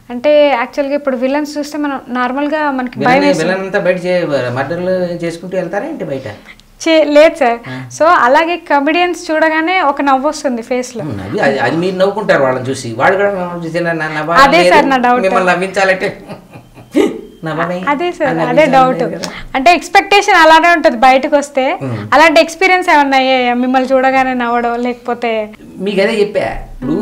అంటే యాక్చువల్గా ఇప్పుడు విలన్స్ చూస్తే మనం నార్మల్గా మనకి భయం వేస్తుంది. విలన్ అంతా బయట చే- మర్డర్లు చేసుకుంటూ వెళ్తారా ఏంటి బయట చే- లేదు సార్ సో అలాగే కమెడియన్స్ చూడగానే ఒక నవ్వు వస్తుంది ఫేస్ లో ఉమ్, అది అది- అది మీరు నవ్వుకుంటారు వాళ్ళని చూసి వాళ్ళు కూడా మిమ్మల్ని చూసి ఇలా నా- నవ్వాలని అదే లేదు. సార్ నా doubt. మిమ్మల్ని నవ్వించాలంటే నవ్వని అదే సార్ అని అదే డౌట్ నవ్వించాలి కదా. అంటే ఎక్స్పెక్టేషన్ అలానే ఉంటుంది బయటకు వస్తే అలాంటి ఎక్స్పీరియన్స్ ఏమన్నా అయ్యాయా మిమ్మల్ని చూడగానే నవ్వడం లేకపోతే మీకు అదే చెప్పా ఇప్పుడు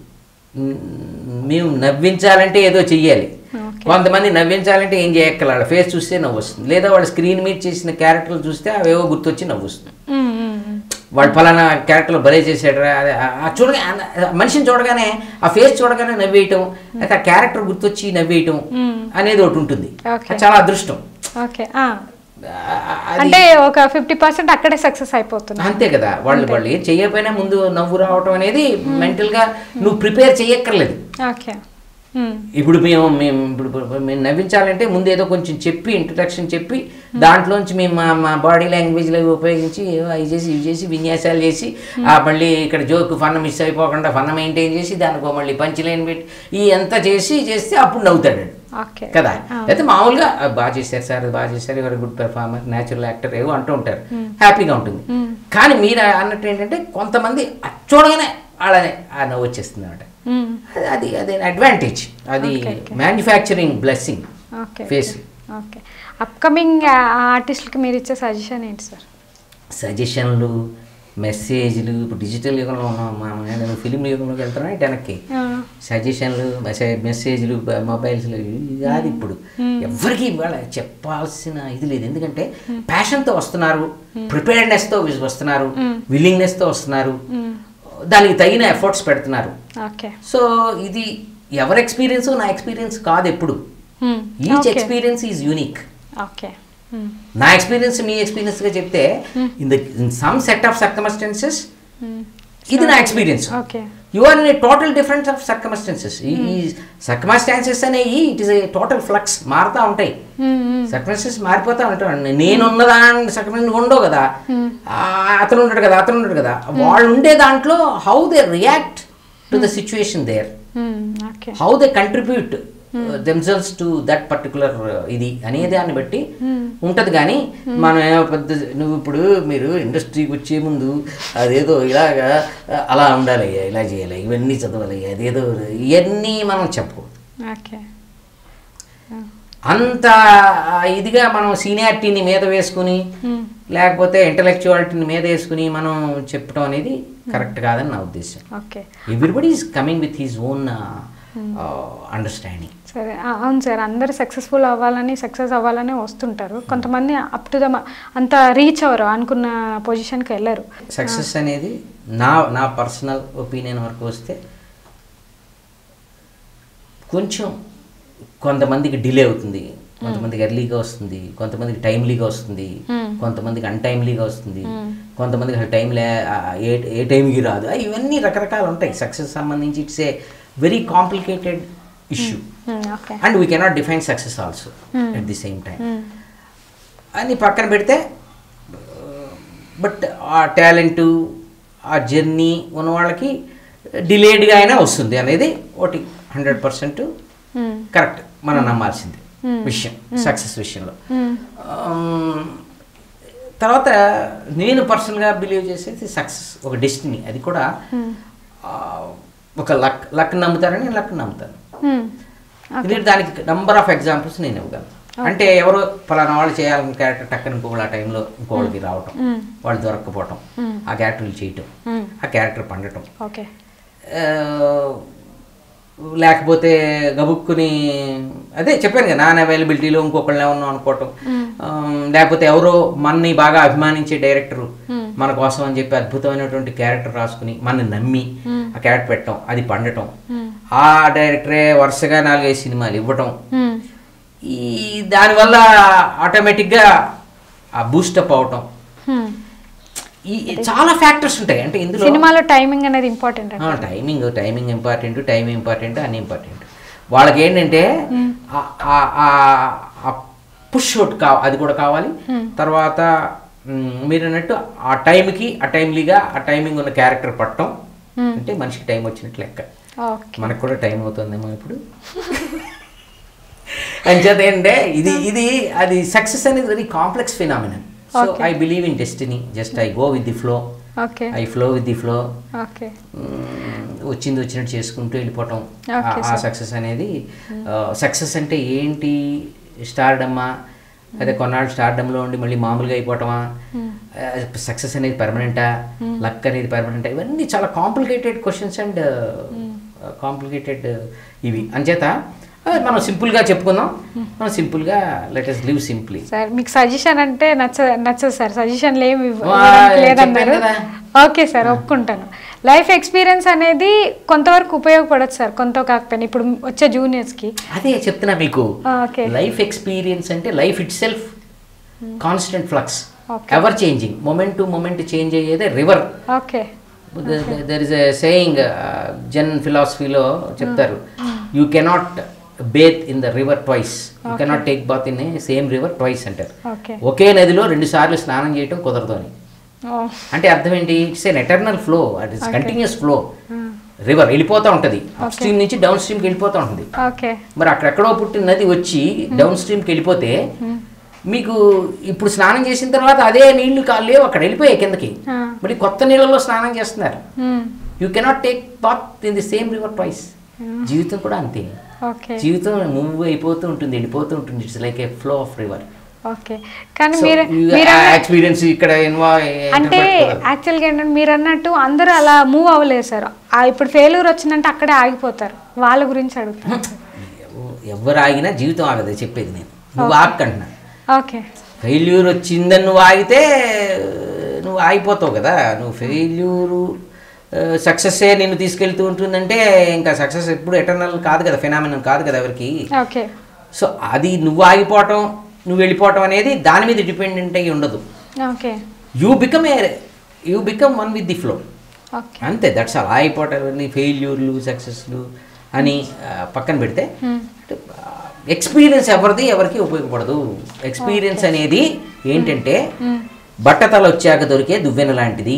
మ్, మేము నవ్వించాలంటే ఏదో చెయ్యాలి కొంతమంది నవ్వించాలంటే ఏం చేయక్కల వాళ్ళ ఫేస్ చూస్తే నవ్వు వస్తుంది లేదా వాళ్ళ స్క్రీన్ మీద చేసిన క్యారెక్టర్లు చూస్తే అవేవో గుర్తొచ్చి నవ్వు వస్తుంది ఉమ్, ఉమ్, ఉమ్. వాడు ఫలానా క్యారెక్టర్లో భలే చేసాడు చూడగా ఆ మనిషిని చూడగానే ఆ ఫేస్ చూడగానే నవ్వేయటం లేకపోతే ఆ క్యారెక్టర్ గుర్తొచ్చి నవ్వేయటం అనేది ఒకటి ఉంటుంది Okay. అది చాలా అదృష్టం ఓకే ఆ. ఆ, అది అంటే ఒక ఫిఫ్టీ పర్సెంట్ అక్కడే సక్సెస్ అయిపోతుంది అంతే కదా వాళ్ళు వాళ్ళు ఏం చేయకపోయినా ముందు నవ్వు రావటం అనేది మెంటల్గా నువ్వు ప్రిపేర్ చేయక్కర్లేదు ఓకే ఉమ్, ఇప్పుడు మేము మేము ఇప్పుడు ఇప్పుడు మేము నవ్వించాలంటే ముందు ఏదో కొంచెం చెప్పి ఇంట్రడక్షన్ చెప్పి దాంట్లోంచి మేము మా మా బాడీ లాంగ్వేజ్లో ఉపయోగించి ఏవో అవి చేసి ఇవి చేసి విన్యాసాలు చేసి ఆ మళ్ళీ ఇక్కడ జోక్ ఫన్ మిస్ అయిపోకుండా ఫన్ మెయింటైన్ చేసి దానికో మళ్ళీ పంచి లైన్ పెట్టి ఈ ఎంత చేసి చేస్తే అప్పుడు నవ్వుతాడు ఓకే కదా అయితే మామూలుగా "ఆ, బాగా చేశారు సార్ బాగా చేశారు ఎవరు గుడ్ పెర్ఫార్మర్ న్యాచురల్ యాక్టర్ ఏవో అంటూ ఉంటారు హ్యాపీగా ఉంటుంది కానీ మీరు అన్నట్టు ఏంటంటే కొంతమంది అది చూడగానే వాళ్ళనే ఆ నవ్వు వచ్చేస్తుంది అనమాట ఉమ్, అది- అది అదే అడ్వాంటేజ్ అది manufacturing blessing okay face okay upcoming ఆర్టిస్ట్కి మీరు ఇచ్చే సజెషన్ ఏంటి సార్ సజెషన్లు మెసేజ్లు ఇప్పుడు డిజిటల్ యుగంలో ఉన్నాం మా నేను ఫిలిం యుగంలోకి వెళ్తున్నా ఇటు వెనక్కి సజెషన్లు మెసేజ్ మెసేజ్లు బ- మొబైల్స్లు ఇవి కాదు ఇప్పుడు ఎవరికి ఇవాళ చెప్పాల్సిన ఇది లేదు ఎందుకంటే ప్యాషన్తో వస్తున్నారు ప్రిపేర్డ్నెస్తో వస్తున్నారు విల్లింగ్నెస్తో వస్తున్నారు దానికి తగిన ఎఫర్ట్స్ పెడుతున్నారు ఓకే సో ఇది ఎవరి ఎక్స్పీరియన్స్ నా ఎక్స్పీరియన్స్ కాదు ఎప్పుడు um, each okay experience is unique okay um, నా ఎక్స్పీరియన్స్ మీ ఎక్స్పీరియన్స్గా చెప్తే in the in some set of circumstances um, ఇది నా experience okay you are in a total difference of circumstances ఈ సర్కమస్టాన్సెస్ అనేవి it is a total flux మారుతూ ఉంటాయి ఉమ్, ఉమ్, సర్కమస్టెన్సెస్ మారిపోతూ ఉంటాయి నేనున్న దాని సర్కమస్ నువ్వు ఉండవు కదా ఆ, అతను ఉంటాడు కదా అతను ఉంటాడు కదా వాళ్ళు ఉండే దాంట్లో how they react to the situation there um, okay how they contribute themselves to that particular ఇది అనే దాన్ని బట్టి ఉంటది కానీ మనం ఏమో పెద్ద నువ్వు ఇప్పుడు మీరు ఇండస్ట్రీకి వచ్చే ముందు అదేదో ఇలాగా అలా ఉండాలి ఇలా చేయాలి ఇవన్నీ చదవాలి అదేదో ఇవన్నీ మనం చెప్పు ఓకే అంత ఇదిగా మనం సీనియారిటీని మీద వేసుకుని లేకపోతే ఇంటలెక్చువాలిటీని మీద వేసుకుని మనం చెప్పడం అనేది కరెక్ట్ కాదని నా ఉద్దేశం okay everybody is coming with his own understanding సరే ఆ- అవును సార్ అందరు సక్సెస్ఫుల్ అవ్వాలని సక్సెస్ అవ్వాలని వస్తుంటారు కొంతమంది అప్ టు ద అంత రీచ్ అవ్వరు అనుకున్న పొజిషన్కి వెళ్ళరు సక్సెస్ అనేది నా నా పర్సనల్ ఒపీనియన్ వరకు వస్తే కొంచెం కొంతమందికి డిలే అవుతుంది కొంతమందికి ఎర్లీగా వస్తుంది కొంతమందికి టైమ్లీగా వస్తుంది కొంతమందికి అన్టైమ్లీగా వస్తుంది కొంతమందికి అసలు టైం లే ఆ, ఏ ఏ టైంకి రాదు ఆ, ఇవన్నీ రకరకాలు ఉంటాయి సక్సెస్ సంబంధించి it's a very complicated issue okay and we cannot define success also at the same time అని పక్కన పెడితే బట్ ఆ టాలెంట్ ఆ జర్నీ ఉన్న వాళ్ళకి డిలేడ్గా అయినా వస్తుంది అనేది ఒకటి హండ్రెడ్ పర్సెంట్ కరెక్ట్ మనం నమ్మాల్సింది విషయం సక్సెస్ విషయంలో Um, తర్వాత నేను పర్సనల్గా బిలీవ్ చేసేది సక్సెస్ ఒక డెస్టినీ అది కూడా ఆ, ఒక లక్ లక్ నమ్ముతారని నేను లక్ నమ్ముతాను ఎందుకంటే దానికి నంబర్ ఆఫ్ ఎగ్జాంపుల్స్ నేను ఇవ్వగలను అంటే ఎవరో ఫలానా వాళ్ళు చేయాలని క్యారెక్టర్ టక్కని ఇంకోళ్ళు ఆ టైంలో ఇంకోళ్ళకి రావటం వాళ్ళు దొరక్కపోవటం ఆ క్యారెక్టర్లు చేయటం ఆ క్యారెక్టర్ పండటం ఓకే ఆ, లేకపోతే గబుక్కుని అదే చెప్పాను కదా నాన్ అవైలబిలిటీలో ఇంకొకళ్ళే ఉన్నాం అనుకోవటం ఆ, లేకపోతే ఎవరో మనని బాగా అభిమానించే డైరెక్టరు మన కోసం అని చెప్పి అద్భుతమైనటువంటి క్యారెక్టర్ రాసుకుని మనని నమ్మి ఆ క్యారెక్టర్ పెట్టడం అది పండటం ఆ డైరెక్టరే వరుసగా నాలుగైదు సినిమాలు ఇవ్వటం ఈ దానివల్ల ఆటోమేటిక్గా ఆ బూస్టప్ అవటం ఈ ఈ చాలా ఫ్యాక్టర్స్ ఉంటాయి అంటే ఇందులో సినిమాలో టైమింగ్ అనేది ఇంపార్టెంట్ అండి timing timing important time important అన్ని ఇంపార్టెంట్ వాళ్ళకి ఏంటంటే ఆ పుష్ అవుట్ కా అది కూడా కావాలి తర్వాత మ్, మీరు అన్నట్టు ఆ టైంకి ఆ టైమ్లీగా ఆ టైమింగ్ ఉన్న క్యారెక్టర్ పట్టడం అంటే మనిషికి టైం వచ్చినట్టు లెక్క ఓకే మనకు కూడా టైం అవుతుందేమో ఇప్పుడు అంచేత ఏంటంటే ఇది ఇది అది సక్సెస్ అనేది very complex phenomenon so Okay. I believe in destiny just I go with the flow okay I flow with the flow okay వచ్చింది వచ్చినట్టు చేసుకుంటూ వెళ్ళిపోవటం Okay, ఆ sir. సక్సెస్ అనేది సక్సెస్ అంటే ఏంటి స్టార్డమ్మా అదే కొన్నాళ్ళు స్టార్డమ్లో ఉండి మళ్ళీ మామూలుగా అయిపోవటమా సక్సెస్ అనేది పర్మనెంటా లక్ అనేది పర్మనెంటా ఇవన్నీ చాలా కాంప్లికేటెడ్ క్వశ్చన్స్ అండ్ కాంప్లికేటెడ్ ఇవి అంచేత ఆ, మనం సింపుల్గా చెప్పుకుందాం మనం సింపుల్గా let us live simply sir మీకు సజెషన్ అంటే నచ్చ నచ్చదు సార్ సజెషన్లు ఏమి ఇవ్వ- వా, ఇవ్వడానికి లేదన్నారు చెప్పాను కదా. ఓకే సార్ ఒప్పుకుంటాను లైఫ్ ఎక్స్పీరియన్స్ అనేది కొంతవరకు ఉపయోగపడదు సార్ కొంత కాకపోయినా ఇప్పుడు వచ్చే జూనియర్స్కి అదే చెప్తున్నా మీకు ఓకే లైఫ్ ఎక్స్పీరియన్స్ అంటే life itself constant flux Okay. Ever changing moment to moment change అయ్యేదే river okay there is a saying Zen ఫిలాసఫీలో చెప్తారు you cannot bathe in the river twice you cannot take bath in same river twice అంటారు okay ఒకే నదిలో రెండు సార్లు స్నానం చేయటం కుదరదు అని అంటే అర్థం ఏంటి it's an eternal flow it is continuous flow river వెళ్ళిపోతూ ఉంటుంది అప్ స్ట్రీమ్ నుంచి డౌన్ స్ట్రీమ్కి వెళ్ళిపోతూ ఉంటుంది ఓకే మరి అక్కడెక్కడో పుట్టిన నది వచ్చి డౌన్ స్ట్రీమ్కి వెళ్ళిపోతే మీకు ఇప్పుడు స్నానం చేసిన తర్వాత అదే నీళ్లు కాలు లేవు అక్కడ వెళ్ళిపోయాయి కిందకి ఆ. మరి కొత్త నీళ్ళలో స్నానం చేస్తున్నారు you cannot take bath in the same river twice జీవితం కూడా అంతే ఓకే జీవితం మూవ్ అయిపోతూ ఉంటుంది వెళ్ళిపోతూ ఉంటుంది it's like a flow of river okay కానీ మీరు మీరు ఎక్స్పీరియన్స్ ఇక్కడ అంటే ఇన్వాల్వ్ యాక్చువల్గా ఏంటంటే మీరు అన్నట్టు అందరూ అలా మూవ్ అవ్వలేదు సార్ ఆ ఇప్పుడు ఫెయిల్యూర్ వచ్చిందంటే అక్కడే ఆగిపోతారు వాళ్ళ గురించి అడుగుతాను ఎవరు ఆగినా జీవితం ఆగదు చెప్పేది నేను నువ్వు ఆగకంటున్నా ఓకే ఫెయిల్యూర్ వచ్చిందని నువ్వు ఆగితే నువ్వు ఆగిపోతావు కదా నువ్వు ఫెయిల్యూరు సక్సెస్సే నిన్ను తీసుకెళ్తూ ఉంటుందంటే ఇంకా సక్సెస్ ఎప్పుడు ఎటర్నల్ కాదు కదా ఫినామినల్ కాదు కదా ఎవరికి ఓకే సో అది నువ్వు ఆగిపోవటం నువ్వు వెళ్ళిపోవటం అనేది దాని మీద డిపెండెంట్ అయ్యి ఉండదు okay you become a you become one with the flow okay అంతే దట్స్ ఆల్ ఆగిపోవటం అన్ని ఫెయిల్యూర్లు సక్సెస్లు అని ఆ, పక్కన పెడితే ఎక్స్పీరియన్స్ ఎవరిది ఎవరికి ఉపయోగపడదు ఎక్స్పీరియన్స్ అనేది ఏంటంటే బట్టతల వచ్చాక దొరికే దువ్వెన లాంటిది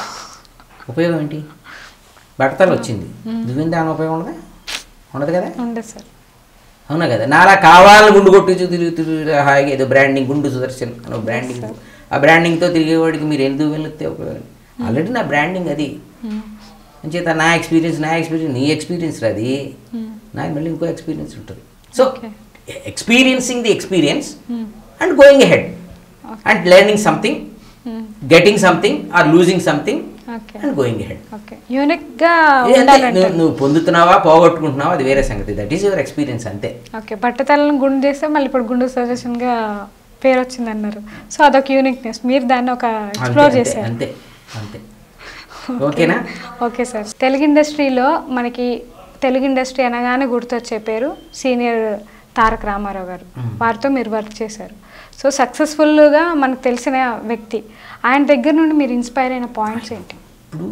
ఉపయోగం ఏంటి బట్టతల వచ్చింది దువ్వెన దాని ఉపయోగం ఉండదా ఉండదు కదా ఉండదు సార్ అవునా కదా నాలా కావాలని గుండు కొట్టి తిరిగి తిరిగి హాయిగా ఏదో బ్రాండింగ్ గుండు సుదర్శన్ అని బ్రాండింగ్ ఆ బ్రాండింగ్తో తిరిగేవాడికి మీరు ఎందుకు వెళ్తే ఉపయోగం ఆల్రెడీ నా బ్రాండింగ్ అది అంచేత నా ఎక్స్పీరియన్స్ నా ఎక్స్పీరియన్స్ నీ ఎక్స్పీరియన్స్ అది నాకు మళ్ళీ ఇంకో ఎక్స్పీరియన్స్ ఉంటుంది so Okay. Experiencing the experience and going ahead and learning something getting something or losing something okay and going ahead okay యూనిక్గా నువ్వు ఉండాలంటే నువ్వు పొందుతున్నావా పోగొట్టుకుంటున్నావా అది వేరే సంగతి దట్ ఈస్ యువర్ ఎక్స్పీరియన్స్ అంతే ఓకే బట్టతలను గుండు చేస్తే మళ్ళీ ఇప్పుడు గుండు సజెషన్గా పేరు వచ్చింది అన్నారు సో అదొక యూనిక్నెస్ మీరు దాన్ని ఒక అంతే ఎక్స్ప్లోర్ అంతే చేశారు అంతే అంతే ఓకేనా ఓకే సార్ తెలుగు ఇండస్ట్రీలో మనకి తెలుగు ఇండస్ట్రీ అనగానే గుర్తొచ్చే పేరు సీనియర్ తారక రామారావు గారు వారితో మీరు వర్క్ చేశారు సో సక్సెస్ఫుల్గా మనకు తెలిసిన వ్యక్తి ఆయన దగ్గర నుండి మీరు ఇన్స్పైర్ అయిన పాయింట్స్ ఏంటి ఇప్పుడు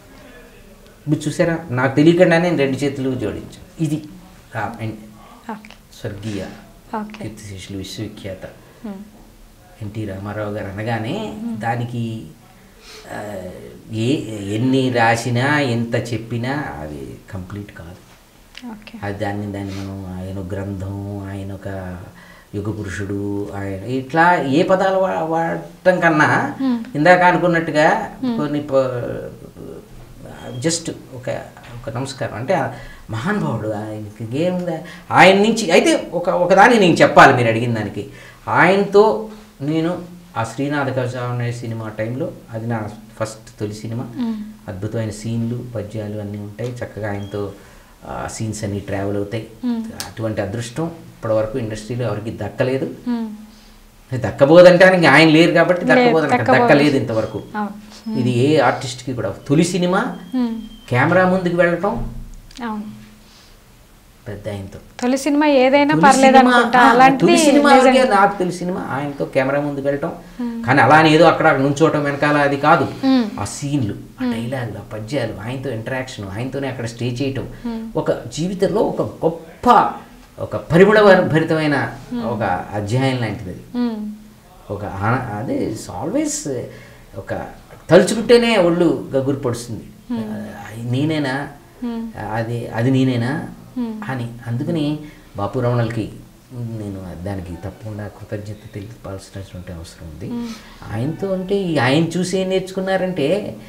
మీరు చూసారా నాకు తెలియకుండానే నేను రెండు చేతులు జోడించాను ఇది ఆ, ఎన్- ఓకే స్వర్గీయ ఓకే కీర్తిశేషులు విశ్వవిఖ్యాత ఎన్టీ రామారావు గారు అనగానే దానికి ఆ, ఏ ఎన్ని రాసినా ఎంత చెప్పినా అది కంప్లీట్ కాదు ఓకే అది దాన్ని దాన్ని మనం ఆయన ఒక గ్రంథం ఆయన ఒక యుగ పురుషుడు ఆయన ఇట్లా ఏ పదాలు వా- వాడటం కన్నా ఇందాక అనుకున్నట్టుగా కొన్ని జస్ట్ ఒక ఒక నమస్కారం అంటే ఆ మహానుభావుడు ఆయనకి ఏముందా ఆయన నుంచి అయితే ఒక ఒకదాని నేను చెప్పాలి మీరు అడిగిన దానికి ఆయనతో నేను ఆ శ్రీనాథ కవచం అనే సినిమా టైంలో అది నా ఫస్ట్ తొలి సినిమా అద్భుతమైన సీన్లు పద్యాలు అన్నీ ఉంటాయి చక్కగా ఆయనతో ఆ సీన్స్ అన్ని ట్రావెల్ అవుతాయి అటువంటి అదృష్టం ఇప్పటివరకు ఇండస్ట్రీలో ఎవరికి దక్కలేదు దక్కబోదంటానికి ఆయన లేరు కాబట్టి దక్కబోదంట దక్కబోదు. దక్కలేదు ఇంతవరకు అవును ఇది ఏ ఆర్టిస్ట్కి కూడా తొలి సినిమా మ్మ్. కెమెరా ముందుకు వెళ్ళటం అవును పెద్ద ఆయనతో తొలి సినిమా ఏదైనా తొలి పర్లేదు సినిమా, అనుకుంటా ఆ, అలాంటిది తొలి సినిమా నిజంగా. వరకే నాకు తొలి సినిమా ఆయనతో కెమెరా ముందుకు వెళ్ళటం కానీ అలా అని ఏదో అక్కడ నుంచోవటం వెనకాల అది కాదు మ్మ్. ఆ సీన్లు ఆ డైలాగులు ఆ పద్యాలు ఆయనతో ఇంటరాక్షన్ ఆయనతోనే అక్కడ స్టే చేయటం ఒక జీవితంలో ఒక గొప్ప ఒక పరిమళ భరితమైన ఒక అధ్యాయం లాంటిది అది మ్మ్. ఒక ఆన- అది ఆల్వేస్ ఒక తలుచుకుంటేనే ఒళ్ళు గగురు పడుస్తుంది అది నేనేనా అది అది నేనేనా అని అందుకని బాపు రమణలకి నేను దానికి తప్పకుండా కృతజ్ఞత తెలియపాల్సినటువంటి అవసరం ఉంది ఆయనతో అంటే ఈ ఆయన చూసి ఏం నేర్చుకున్నారంటే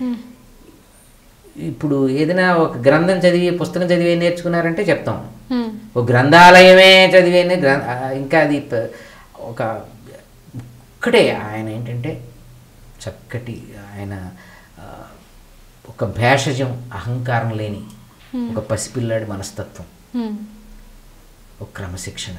ఇప్పుడు ఏదైనా ఒక గ్రంథం చదివి పుస్తకం చదివి ఏం నేర్చుకున్నారంటే చెప్తాం ఒక గ్రంథాలయమే చదివేనే గ్ర ఆ, ఇంకా అది ప- ఒక ఒక్కటే ఆయన ఏంటంటే చక్కటి ఆయన ఆ, ఒక భేషజం అహంకారం లేని ఒక పసిపిల్లాడి మనస్తత్వం ఒక క్రమశిక్షణ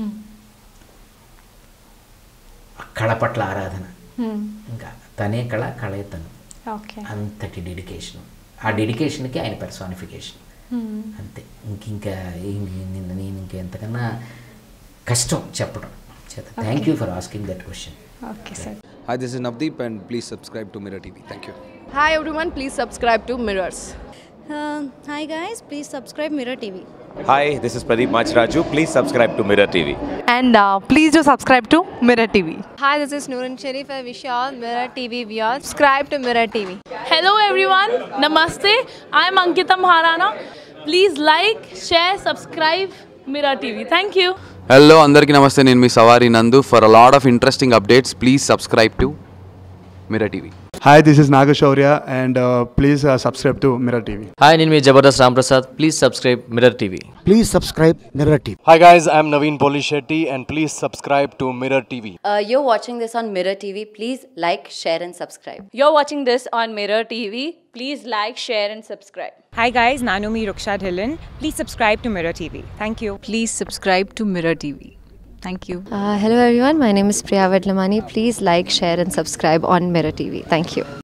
ఆ కళ పట్ల ఆరాధన ఇంకా తనే కళ కళే తను ఓకే అంతటి డెడికేషన్ ఆ డెడికేషన్కి ఆయన పర్సానిఫికేషన్ అంతే ఇంక ఇంకా ఏం- నిన్న నేను ఇంకా ఎంతకన్నా కష్టం చెప్పడం చేత thank you for asking that question okay sir Hi, this is Navdeep, and please subscribe to Mirror TV. Thank you. Hi everyone, please subscribe to Mirrors. Uh, hi guys, please subscribe Mirror TV. Hi, this is Pradeep Machraju. Please subscribe to Mirror TV. and uh, please do subscribe to Mirror TV. Hi, this is Noorun Sharif. I wish you all Mirror TV viewers subscribe to Mirror TV. Hello everyone, Namaste. I'm Ankita Maharana. Please like, share, subscribe Mirror TV. Thank you. Hello అందరికీ నమస్తే నేను మీ Savaari Nandu for a lot of interesting updates please subscribe to Mirror TV Hi, this is Nagashaurya, and uh, please uh, subscribe to Mirror TV. Hi నేను మీ Jabardasth Ramprasad please subscribe Mirror TV Please subscribe Mirror TV. Hi guys I'm Naveen Polishetty and please subscribe to Mirror TV Uh, you're watching this on Mirror TV. Please like, share, and subscribe. You're watching this on Mirror TV. Please like, share, and subscribe. Hi guys, Nanumi Ruksha Dhillon. Please subscribe to Mirror TV. Thank you. Please subscribe to Mirror TV. Thank you. Uh, hello everyone, my name is Priya Vedlamani. Please like, share, and subscribe on Mirror TV. Thank you.